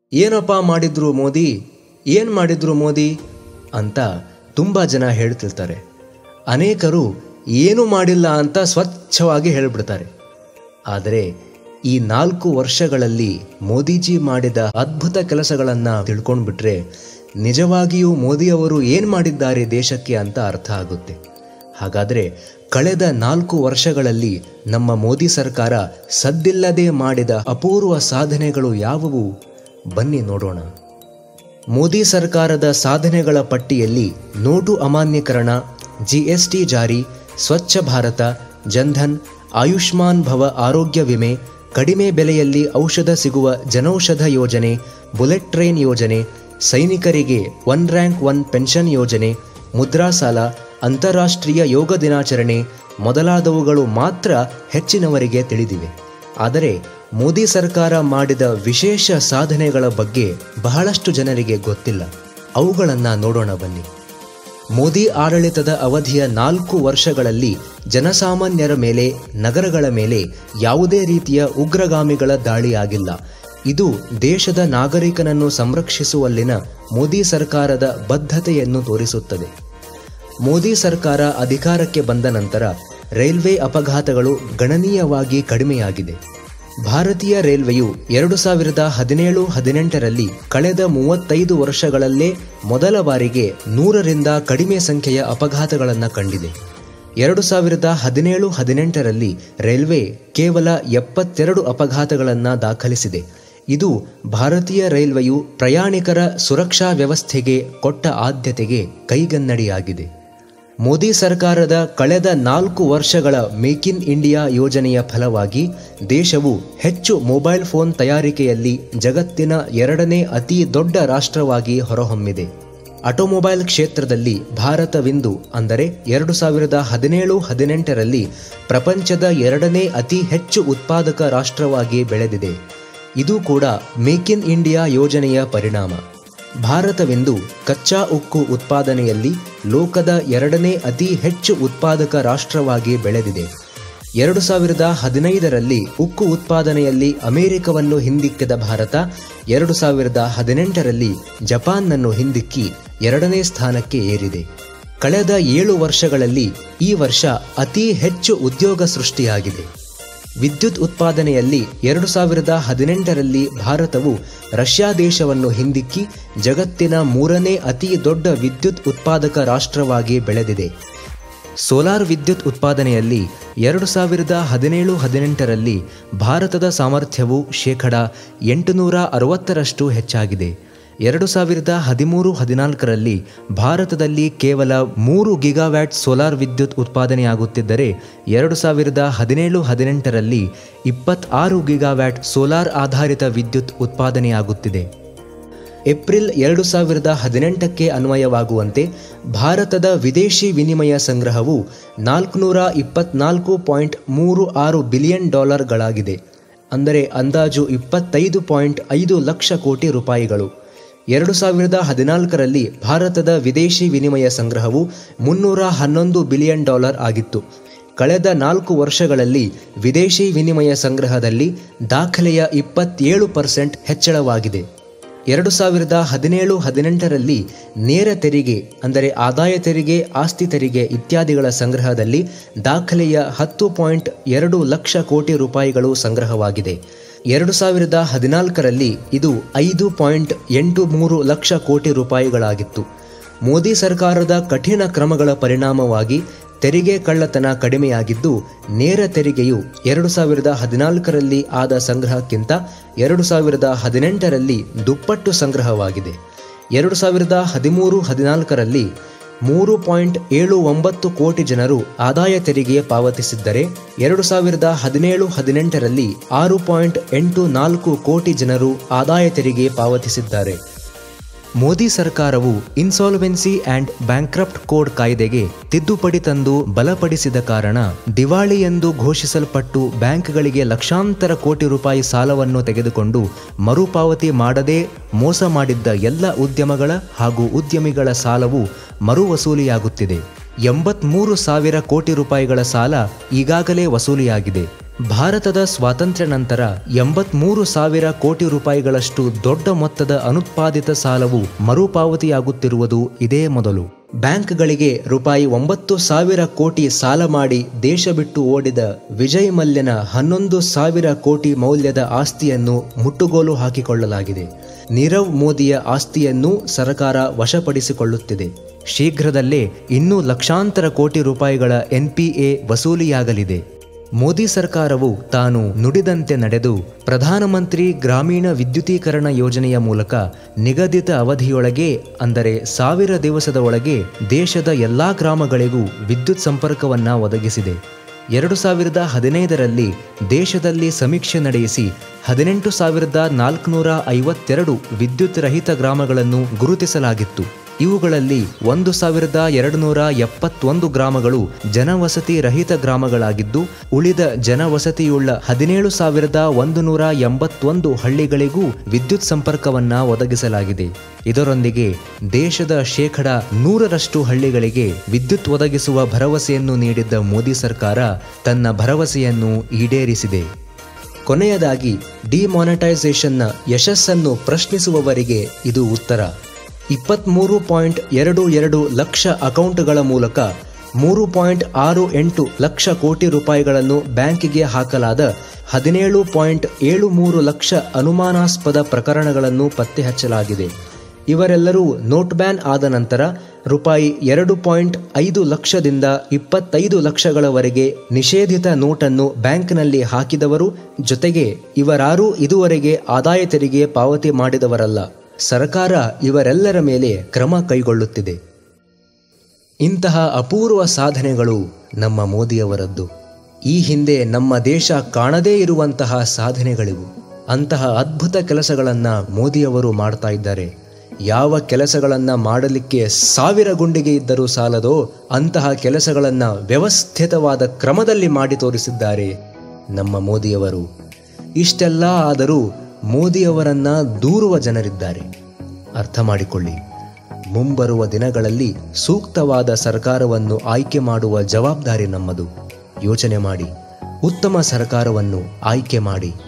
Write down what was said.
ಏನಪ್ಪ ಮಾಡಿದ್ರು ಮೋದಿ ಏನು ಮಾಡಿದ್ರು ಮೋದಿ ಅಂತ ತುಂಬ ಜನ ಹೇಳ್ತಿರ್ತಾರೆ ಅನೇಕರು ಏನು ಮಾಡಿಲ್ಲ ಅಂತ ಸ್ವಚ್ಛವಾಗಿ ಹೇಳಿಬಿಡ್ತಾರೆ ಆದರೆ ಈ ನಾಲ್ಕು ವರ್ಷಗಳಲ್ಲಿ ಮೋದಿಜಿ ಮಾಡಿದ ಅದ್ಭುತ ಕೆಲಸಗಳನ್ನು ತಿಳ್ಕೊಂಡ್ಬಿಟ್ರೆ ನಿಜವಾಗಿಯೂ ಮೋದಿಯವರು ಏನು ಮಾಡಿದ್ದಾರೆ ದೇಶಕ್ಕೆ ಅಂತ ಅರ್ಥ ಆಗುತ್ತೆ ಹಾಗಾದರೆ ಕಳೆದ ನಾಲ್ಕು ವರ್ಷಗಳಲ್ಲಿ ನಮ್ಮ ಮೋದಿ ಸರ್ಕಾರ ಸದ್ದಿಲ್ಲದೆ ಮಾಡಿದ ಅಪೂರ್ವ ಸಾಧನೆಗಳು ಯಾವುವು ಬನ್ನಿ ನೋಡೋಣ ಮೋದಿ ಸರ್ಕಾರದ ಸಾಧನೆಗಳ ಪಟ್ಟಿಯಲ್ಲಿ ನೋಟು ಅಮಾನ್ಯೀಕರಣ ಜಿಎಸ್ಟಿ ಜಾರಿ ಸ್ವಚ್ಛ ಭಾರತ ಜನ್ಧನ್ ಆಯುಷ್ಮಾನ್ ಭವ ಆರೋಗ್ಯ ವಿಮೆ ಕಡಿಮೆ ಬೆಲೆಯಲ್ಲಿ ಔಷಧ ಸಿಗುವ ಜನೌಷಧ ಯೋಜನೆ ಬುಲೆಟ್ ಟ್ರೈನ್ ಯೋಜನೆ ಸೈನಿಕರಿಗೆ ಒನ್ ರ್ಯಾಂಕ್ ಒನ್ ಪೆನ್ಷನ್ ಯೋಜನೆ ಮುದ್ರಾ ಸಾಲ ಅಂತಾರಾಷ್ಟ್ರೀಯ ಯೋಗ ದಿನಾಚರಣೆ ಮೊದಲಾದವುಗಳು ಮಾತ್ರ ಹೆಚ್ಚಿನವರಿಗೆ ತಿಳಿದಿವೆ ಆದರೆ ಮೋದಿ ಸರ್ಕಾರ ಮಾಡಿದ ವಿಶೇಷ ಸಾಧನೆಗಳ ಬಗ್ಗೆ ಬಹಳಷ್ಟು ಜನರಿಗೆ ಗೊತ್ತಿಲ್ಲ ಅವುಗಳನ್ನು ನೋಡೋಣ ಬನ್ನಿ ಮೋದಿ ಆಡಳಿತದ ಅವಧಿಯ ನಾಲ್ಕು ವರ್ಷಗಳಲ್ಲಿ ಜನಸಾಮಾನ್ಯರ ಮೇಲೆ ನಗರಗಳ ಮೇಲೆ ಯಾವುದೇ ರೀತಿಯ ಉಗ್ರಗಾಮಿಗಳ ದಾಳಿಯಾಗಿಲ್ಲ ಇದು ದೇಶದ ನಾಗರಿಕನನ್ನು ಸಂರಕ್ಷಿಸುವಲ್ಲಿನ ಮೋದಿ ಸರ್ಕಾರದ ಬದ್ಧತೆಯನ್ನು ತೋರಿಸುತ್ತದೆ ಮೋದಿ ಸರ್ಕಾರ ಅಧಿಕಾರಕ್ಕೆ ಬಂದ ನಂತರ ರೈಲ್ವೆ ಅಪಘಾತಗಳು ಗಣನೀಯವಾಗಿ ಕಡಿಮೆಯಾಗಿದೆ ಭಾರತೀಯ ರೈಲ್ವೆಯು ಎರಡು ಸಾವಿರದ ಹದಿನೇಳು ಹದಿನೆಂಟರಲ್ಲಿ ಕಳೆದ ಮೂವತ್ತೈದು ವರ್ಷಗಳಲ್ಲೇ ಮೊದಲ ಬಾರಿಗೆ ನೂರರಿಂದ ಕಡಿಮೆ ಸಂಖ್ಯೆಯ ಅಪಘಾತಗಳನ್ನು ಕಂಡಿದೆ ಎರಡು ಸಾವಿರದ ಹದಿನೇಳು ಹದಿನೆಂಟರಲ್ಲಿ ರೈಲ್ವೆ ಕೇವಲ ಎಪ್ಪತ್ತೆರಡು ಅಪಘಾತಗಳನ್ನು ದಾಖಲಿಸಿದೆ ಇದು ಭಾರತೀಯ ರೈಲ್ವೆಯು ಪ್ರಯಾಣಿಕರ ಸುರಕ್ಷಾ ವ್ಯವಸ್ಥೆಗೆ ಕೊಟ್ಟ ಆದ್ಯತೆಗೆ ಕೈಗನ್ನಡಿಯಾಗಿದೆ ಮೋದಿ ಸರ್ಕಾರದ ಕಳೆದ ನಾಲ್ಕು ವರ್ಷಗಳ ಮೇಕ್ ಇನ್ ಇಂಡಿಯಾ ಯೋಜನೆಯ ಫಲವಾಗಿ ದೇಶವು ಹೆಚ್ಚು ಮೊಬೈಲ್ ಫೋನ್ ತಯಾರಿಕೆಯಲ್ಲಿ ಜಗತ್ತಿನ ಎರಡನೇ ಅತಿ ದೊಡ್ಡ ರಾಷ್ಟ್ರವಾಗಿ ಹೊರಹೊಮ್ಮಿದೆ ಆಟೋಮೊಬೈಲ್ ಕ್ಷೇತ್ರದಲ್ಲಿ ಭಾರತವಿಂದು ಅಂದರೆ ಎರಡು ಸಾವಿರದ ಹದಿನೇಳು ಹದಿನೆಂಟರಲ್ಲಿ ಪ್ರಪಂಚದ ಎರಡನೇ ಅತಿ ಹೆಚ್ಚು ಉತ್ಪಾದಕ ರಾಷ್ಟ್ರವಾಗಿ ಬೆಳೆದಿದೆ ಇದು ಕೂಡ ಮೇಕ್ ಇನ್ ಇಂಡಿಯಾ ಯೋಜನೆಯ ಪರಿಣಾಮ ಭಾರತವೆಂದು ಕಚ್ಚಾ ಉಕ್ಕು ಉತ್ಪಾದನೆಯಲ್ಲಿ ಲೋಕದ ಎರಡನೇ ಅತಿ ಹೆಚ್ಚು ಉತ್ಪಾದಕ ರಾಷ್ಟ್ರವಾಗಿ ಬೆಳೆದಿದೆ ಎರಡು ಸಾವಿರದ ಹದಿನೈದರಲ್ಲಿ ಉಕ್ಕು ಉತ್ಪಾದನೆಯಲ್ಲಿ ಅಮೆರಿಕವನ್ನು ಹಿಂದಿಕ್ಕಿದ ಭಾರತ ಎರಡು ಸಾವಿರದ ಹದಿನೆಂಟರಲ್ಲಿ ಜಪಾನ್ನನ್ನು ಹಿಂದಿಕ್ಕಿ ಎರಡನೇ ಸ್ಥಾನಕ್ಕೆ ಏರಿದೆ ಕಳೆದ ಏಳು ವರ್ಷಗಳಲ್ಲಿ ಈ ವರ್ಷ ಅತಿ ಹೆಚ್ಚು ಉದ್ಯೋಗ ಸೃಷ್ಟಿಯಾಗಿದೆ ವಿದ್ಯುತ್ ಉತ್ಪಾದನೆಯಲ್ಲಿ ಎರಡು ಸಾವಿರದ ಹದಿನೆಂಟರಲ್ಲಿ ಭಾರತವು ರಷ್ಯಾ ದೇಶವನ್ನು ಹಿಂದಿಕ್ಕಿ ಜಗತ್ತಿನ ಮೂರನೇ ಅತಿ ದೊಡ್ಡ ವಿದ್ಯುತ್ ಉತ್ಪಾದಕ ರಾಷ್ಟ್ರವಾಗಿ ಬೆಳೆದಿದೆ ಸೋಲಾರ್ ವಿದ್ಯುತ್ ಉತ್ಪಾದನೆಯಲ್ಲಿ ಎರಡು ಸಾವಿರದ ಹದಿನೇಳು ಹದಿನೆಂಟರಲ್ಲಿ ಭಾರತದ ಸಾಮರ್ಥ್ಯವು ಶೇಕಡ ಎಂಟುನೂರ ಅರವತ್ತರಷ್ಟು ಹೆಚ್ಚಾಗಿದೆ ಎರಡು ಸಾವಿರದ ಹದಿಮೂರು ಹದಿನಾಲ್ಕರಲ್ಲಿ ಭಾರತದಲ್ಲಿ ಕೇವಲ ಮೂರು ಗಿಗಾವ್ಯಾಟ್ ಸೋಲಾರ್ ವಿದ್ಯುತ್ ಉತ್ಪಾದನೆಯಾಗುತ್ತಿದ್ದರೆ ಎರಡು ಸಾವಿರದ ಹದಿನೇಳು ಹದಿನೆಂಟರಲ್ಲಿ ಇಪ್ಪತ್ತಾರು ಗಿಗಾವ್ಯಾಟ್ ಸೋಲಾರ್ ಆಧಾರಿತ ವಿದ್ಯುತ್ ಉತ್ಪಾದನೆಯಾಗುತ್ತಿದೆ ಏಪ್ರಿಲ್ ಎರಡು ಸಾವಿರದ ಹದಿನೆಂಟಕ್ಕೆ ಅನ್ವಯವಾಗುವಂತೆ ಭಾರತದ ವಿದೇಶಿ ವಿನಿಮಯ ಸಂಗ್ರಹವು ನಾಲ್ಕುನೂರ ಇಪ್ಪತ್ನಾಲ್ಕು ಪಾಯಿಂಟ್ ಮೂರು ಆರು ಬಿಲಿಯನ್ ಡಾಲರ್ಗಳಾಗಿದೆ ಅಂದರೆ ಅಂದಾಜು ಇಪ್ಪತ್ತೈದು ಪಾಯಿಂಟ್ ಐದು ಲಕ್ಷ ಕೋಟಿ ರೂಪಾಯಿಗಳು ಎರಡು ಸಾವಿರದ ಹದಿನಾಲ್ಕರಲ್ಲಿ ಭಾರತದ ವಿದೇಶಿ ವಿನಿಮಯ ಸಂಗ್ರಹವು ಮುನ್ನೂರ ಹನ್ನೊಂದು ಬಿಲಿಯನ್ ಡಾಲರ್ ಆಗಿತ್ತು ಕಳೆದ ನಾಲ್ಕು ವರ್ಷಗಳಲ್ಲಿ ವಿದೇಶಿ ವಿನಿಮಯ ಸಂಗ್ರಹದಲ್ಲಿ ದಾಖಲೆಯ ಇಪ್ಪತ್ತೇಳು ಪರ್ಸೆಂಟ್ ಹೆಚ್ಚಳವಾಗಿದೆ ಎರಡು ಸಾವಿರದ ಹದಿನೇಳು ಹದಿನೆಂಟರಲ್ಲಿ ನೇರ ತೆರಿಗೆ ಅಂದರೆ ಆದಾಯ ತೆರಿಗೆ ಆಸ್ತಿ ತೆರಿಗೆ ಇತ್ಯಾದಿಗಳ ಸಂಗ್ರಹದಲ್ಲಿ ದಾಖಲೆಯ ಹತ್ತು ಪಾಯಿಂಟ್ ಎರಡು ಲಕ್ಷ ಕೋಟಿ ರೂಪಾಯಿಗಳು ಸಂಗ್ರಹವಾಗಿದೆ ಎರಡು ಸಾವಿರದ ಹದಿನಾಲ್ಕರಲ್ಲಿ ಇದು ಐದು ಪಾಯಿಂಟ್ ಎಂಟು ಮೂರು ಲಕ್ಷ ಕೋಟಿ ರೂಪಾಯಿಗಳಾಗಿತ್ತು ಮೋದಿ ಸರ್ಕಾರದ ಕಠಿಣ ಕ್ರಮಗಳ ಪರಿಣಾಮವಾಗಿ ತೆರಿಗೆ ಕಳ್ಳತನ ಕಡಿಮೆಯಾಗಿದ್ದು ನೇರ ತೆರಿಗೆಯು ಎರಡು ಸಾವಿರದ ಹದಿನಾಲ್ಕರಲ್ಲಿ ಆದ ಸಂಗ್ರಹಕ್ಕಿಂತ ಎರಡು ಸಾವಿರದ ಹದಿನೆಂಟರಲ್ಲಿ ದುಪ್ಪಟ್ಟು ಸಂಗ್ರಹವಾಗಿದೆ ಎರಡು ಸಾವಿರದ ಹದಿಮೂರು ಹದಿನಾಲ್ಕರಲ್ಲಿ ಮೂರು ಪಾಯಿಂಟ್ ಏಳು ಒಂಬತ್ತು ಕೋಟಿ ಜನರು ಆದಾಯ ತೆರಿಗೆ ಪಾವತಿಸಿದ್ದರೆ ಎರಡು ಸಾವಿರದ ಹದಿನೇಳು ಹದಿನೆಂಟರಲ್ಲಿ ಆರು ಪಾಯಿಂಟ್ ಎಂಟು ನಾಲ್ಕು ಕೋಟಿ ಜನರು ಆದಾಯ ತೆರಿಗೆ ಪಾವತಿಸಿದ್ದಾರೆ ಮೋದಿ ಸರ್ಕಾರವು ಇನ್ಸಾಲ್ವೆನ್ಸಿ ಆ್ಯಂಡ್ ಬ್ಯಾಂಕ್ರಪ್ಟ್ ಕೋಡ್ ಕಾಯ್ದೆಗೆ ತಿದ್ದುಪಡಿ ತಂದು ಬಲಪಡಿಸಿದ ಕಾರಣ ದಿವಾಳಿ ಎಂದು ಘೋಷಿಸಲ್ಪಟ್ಟು ಬ್ಯಾಂಕ್ಗಳಿಗೆ ಲಕ್ಷಾಂತರ ಕೋಟಿ ರೂಪಾಯಿ ಸಾಲವನ್ನು ತೆಗೆದುಕೊಂಡು ಮರುಪಾವತಿ ಮಾಡದೆ ಮೋಸ ಮಾಡಿದ್ದ ಎಲ್ಲ ಉದ್ಯಮಗಳ ಹಾಗೂ ಉದ್ಯಮಿಗಳ ಸಾಲವು ಮರು ವಸೂಲಿಯಾಗುತ್ತಿದೆ ಎಂಬತ್ಮೂರು ಸಾವಿರ ಕೋಟಿ ರೂಪಾಯಿಗಳ ಸಾಲ ಈಗಾಗಲೇ ವಸೂಲಿಯಾಗಿದೆ ಭಾರತದ ಸ್ವಾತಂತ್ರ್ಯ ನಂತರ ಎಂಬತ್ಮೂರು ಸಾವಿರ ಕೋಟಿ ರೂಪಾಯಿಗಳಷ್ಟು ದೊಡ್ಡ ಮೊತ್ತದ ಅನುತ್ಪಾದಿತ ಸಾಲವು ಮರುಪಾವತಿಯಾಗುತ್ತಿರುವುದು ಇದೇ ಮೊದಲು ಬ್ಯಾಂಕ್ಗಳಿಗೆ ರೂಪಾಯಿ ಒಂಬತ್ತು ಸಾವಿರ ಕೋಟಿ ಸಾಲ ಮಾಡಿ ದೇಶ ಬಿಟ್ಟು ಓಡಿದ ವಿಜಯ್ ಮಲ್ಯನ ಹನ್ನೊಂದು ಸಾವಿರ ಕೋಟಿ ಮೌಲ್ಯದ ಆಸ್ತಿಯನ್ನು ಮುಟ್ಟುಗೋಲು ಹಾಕಿಕೊಳ್ಳಲಾಗಿದೆ ನೀರವ್ ಮೋದಿಯ ಆಸ್ತಿಯನ್ನು ಸರ್ಕಾರ ವಶಪಡಿಸಿಕೊಳ್ಳುತ್ತಿದೆ ಶೀಘ್ರದಲ್ಲೇ ಇನ್ನೂ ಲಕ್ಷಾಂತರ ಕೋಟಿ ರೂಪಾಯಿಗಳ ಎನ್ಪಿಎ ವಸೂಲಿಯಾಗಲಿದೆ ಮೋದಿ ಸರ್ಕಾರವು ತಾನು ನುಡಿದಂತೆ ನಡೆದು ಪ್ರಧಾನಮಂತ್ರಿ ಗ್ರಾಮೀಣ ವಿದ್ಯುದೀಕರಣ ಯೋಜನೆಯ ಮೂಲಕ ನಿಗದಿತ ಅವಧಿಯೊಳಗೆ ಅಂದರೆ ಸಾವಿರ ದಿವಸದ ಒಳಗೆ ದೇಶದ ಎಲ್ಲಾ ಗ್ರಾಮಗಳಿಗೂ ವಿದ್ಯುತ್ ಸಂಪರ್ಕವನ್ನ ಒದಗಿಸಿದೆ ಎರಡು ಸಾವಿರದ ಹದಿನೈದರಲ್ಲಿ ದೇಶದಲ್ಲಿ ಸಮೀಕ್ಷೆ ನಡೆಯಿಸಿ ಹದಿನೆಂಟು ಸಾವಿರದ ನಾಲ್ಕುನೂರ ಐವತ್ತೆರಡು ವಿದ್ಯುತ್ ರಹಿತ ಗ್ರಾಮಗಳನ್ನು ಗುರುತಿಸಲಾಗಿತ್ತು ಇವುಗಳಲ್ಲಿ ಒಂದು ಸಾವಿರದ ಎರಡು ನೂರ ಎಪ್ಪತ್ತೊಂದು ಗ್ರಾಮಗಳು ಜನವಸತಿ ರಹಿತ ಗ್ರಾಮಗಳಾಗಿದ್ದು ಉಳಿದ ಜನವಸತಿಯುಳ್ಳ ಹದಿನೇಳು ಸಾವಿರದ ಒಂದು ನೂರ ಎಂಬತ್ತೊಂದು ಹಳ್ಳಿಗಳಿಗೂ ವಿದ್ಯುತ್ ಸಂಪರ್ಕವನ್ನ ಒದಗಿಸಲಾಗಿದೆ ಇದರೊಂದಿಗೆ ದೇಶದ ಶೇಕಡ ನೂರರಷ್ಟು ಹಳ್ಳಿಗಳಿಗೆ ವಿದ್ಯುತ್ ಒದಗಿಸುವ ಭರವಸೆಯನ್ನು ನೀಡಿದ್ದ ಮೋದಿ ಸರ್ಕಾರ ತನ್ನ ಭರವಸೆಯನ್ನು ಈಡೇರಿಸಿದೆ ಕೊನೆಯದಾಗಿ ಡಿಮಾನಿಟೈಸೇಷನ್ನ ಯಶಸ್ಸನ್ನು ಪ್ರಶ್ನಿಸುವವರಿಗೆ ಇದು ಉತ್ತರ ಇಪ್ಪತ್ತ್ಮೂರು ಪಾಯಿಂಟ್ ಎರಡು ಎರಡು ಲಕ್ಷ ಅಕೌಂಟ್ಗಳ ಮೂಲಕ ಮೂರು ಪಾಯಿಂಟ್ ಆರು ಎಂಟು ಲಕ್ಷ ಕೋಟಿ ರೂಪಾಯಿಗಳನ್ನು ಬ್ಯಾಂಕಿಗೆ ಹಾಕಲಾದ ಹದಿನೇಳು ಪಾಯಿಂಟ್ ಏಳು ಮೂರು ಲಕ್ಷ ಅನುಮಾನಾಸ್ಪದ ಪ್ರಕರಣಗಳನ್ನು ಪತ್ತೆ ಹಚ್ಚಲಾಗಿದೆ ಇವರೆಲ್ಲರೂ ನೋಟ್ ಬ್ಯಾನ್ ಆದ ನಂತರ ರೂಪಾಯಿ ಎರಡು ಪಾಯಿಂಟ್ ಐದು ಲಕ್ಷದಿಂದ ಇಪ್ಪತ್ತೈದು ಲಕ್ಷಗಳವರೆಗೆ ನಿಷೇಧಿತ ನೋಟನ್ನು ಬ್ಯಾಂಕ್ನಲ್ಲಿ ಹಾಕಿದವರು ಜೊತೆಗೆ ಇವರಾರೂ ಇದುವರೆಗೆ ಆದಾಯ ತೆರಿಗೆ ಪಾವತಿ ಮಾಡಿದವರಲ್ಲ ಸರ್ಕಾರ ಇವರೆಲ್ಲರ ಮೇಲೆ ಕ್ರಮ ಕೈಗೊಳ್ಳುತ್ತಿದೆ ಇಂತಹ ಅಪೂರ್ವ ಸಾಧನೆಗಳು ನಮ್ಮ ಮೋದಿಯವರದ್ದು ಈ ಹಿಂದೆ ನಮ್ಮ ದೇಶ ಕಾಣದೇ ಇರುವಂತಹ ಸಾಧನೆಗಳಿವು ಅಂತಹ ಅದ್ಭುತ ಕೆಲಸಗಳನ್ನು ಮೋದಿಯವರು ಮಾಡ್ತಾ ಇದ್ದಾರೆ ಯಾವ ಕೆಲಸಗಳನ್ನು ಮಾಡಲಿಕ್ಕೆ ಸಾವಿರ ಗುಂಡಿಗೆ ಇದ್ದರೂ ಸಾಲದೋ ಅಂತಹ ಕೆಲಸಗಳನ್ನು ವ್ಯವಸ್ಥಿತವಾದ ಕ್ರಮದಲ್ಲಿ ಮಾಡಿ ತೋರಿಸಿದ್ದಾರೆ ನಮ್ಮ ಮೋದಿಯವರು ಇಷ್ಟೆಲ್ಲ ಆದರೂ ಮೋದಿಯವರನ್ನ ದೂರುವ ಜನರಿದ್ದಾರೆ ಅರ್ಥ ಮಾಡಿಕೊಳ್ಳಿ ಮುಂಬರುವ ದಿನಗಳಲ್ಲಿ ಸೂಕ್ತವಾದ ಸರ್ಕಾರವನ್ನು ಆಯ್ಕೆ ಮಾಡುವ ಜವಾಬ್ದಾರಿ ನಮ್ಮದು ಯೋಚನೆ ಮಾಡಿ ಉತ್ತಮ ಸರ್ಕಾರವನ್ನು ಆಯ್ಕೆ ಮಾಡಿ